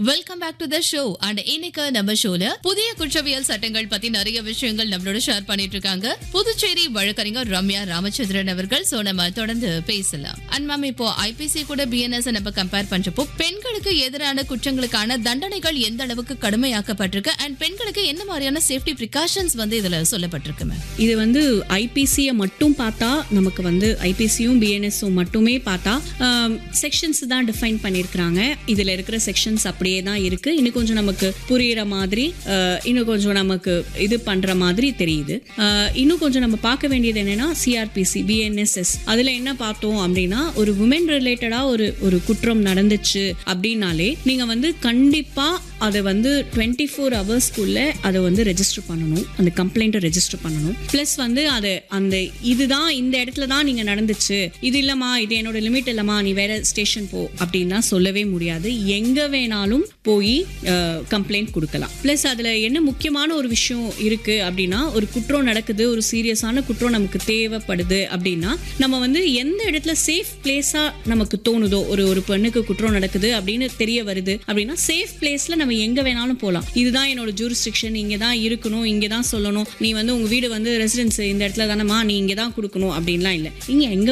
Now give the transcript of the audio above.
welcome back to the show and இன்னைக்கு நம்ம ஷோல புதிய குற்றவியல் சட்டங்கள் பத்தி நிறைய விஷயங்கள் நம்மளோட ஷேர் பண்ணிட்டு இருக்காங்க புதுச்சேரி வழக்கறிஞர் ரம்யா ராமச்சந்திரன் அவர்கள் சோ நம்ம தொடர்ந்து பேசலாம் அண்ட் மேம் இப்போ ஐபிசி கூட பிஎன்எஸ் நம்ம கம்பேர் பண்றப்போ பெண்களுக்கு எதிரான குற்றங்களுக்கான தண்டனைகள் எந்த அளவுக்கு கடுமையாக்கப்பட்டிருக்கு அண்ட் பெண்களுக்கு என்ன மாதிரியான சேஃப்டி ப்ரிகாஷன்ஸ் வந்து இதுல சொல்லப்பட்டிருக்கு மேம் இது வந்து ஐபிசியை மட்டும் பார்த்தா நமக்கு வந்து ஐபிசியும் பிஎன்எஸும் மட்டுமே பார்த்தா செக்ஷன்ஸ் தான் டிஃபைன் பண்ணியிருக்கிறாங்க இதில் இருக்கிற செக்ஷன்ஸ் அப்படியே தான் இருக்கு இன்னும் கொஞ்சம் நமக்கு புரியிற மாதிரி அஹ், இன்னும் கொஞ்சம் நமக்கு இது பண்ற மாதிரி தெரியுது அஹ், இன்னும் கொஞ்சம் நம்ம பார்க்க வேண்டியது என்னன்னா சிஆர்பிசி பிஎன்எஸ்எஸ் அதில் என்ன பார்த்தோம் அப்படின்னா ஒரு உமன் ரிலேட்டடாக ஒரு ஒரு குற்றம் நடந்துச்சு அப்படின்னாலே நீங்கள் வந்து கண்டிப்பாக அதை வந்து டுவெண்ட்டி ஃபோர் ஹவர்ஸ்க்குள்ள அதை வந்து ரெஜிஸ்டர் பண்ணணும் அந்த கம்ப்ளைண்ட்டை ரெஜிஸ்டர் பண்ணணும் ப்ளஸ் வந்து அதை அந்த இதுதான் இந்த இடத்துல தான் நீங்கள் நடந்துச்சு இது இல்லைம்மா இது என்னோட லிமிட் இல்லைம்மா நீ வேற ஸ்டேஷன் போ அப்படின்லாம் சொல்லவே முடியாது எங்கே வேணாலும் போய் கம்ப்ளைண்ட் கொடுக்கலாம் ப்ளஸ் அதில் என்ன முக்கியமான ஒரு விஷயம் இருக்குது அப்படின்னா ஒரு குற்றம் நடக்குது ஒரு சீரியஸான குற்றம் நமக்கு தேவைப்படுது அப்படின்னா நம்ம வந்து எந்த இடத்துல சேஃப் பிளேஸாக நமக்கு தோணுதோ ஒரு ஒரு பெண்ணுக்கு குற்றம் நடக்குது அப்படின்னு தெரிய வருது அப்படின்னா சேஃப் பிளேஸில் நம்ம எங்கே வேணாலும் போகலாம் இதுதான் என்னோட ஜூரிஸ்டிக்ஷன் இங்கே தான் இருக்கணும் இங்கே தான் சொல்லணும் நீ வந்து உங்கள் வீடு வந்து ரெசிடென்ஸ் இந்த இடத்துல தானேம்மா நீ இங்கே தான் கொடுக்கணும் அப்படின்லாம் இல்லை நீங்கள் எங்கே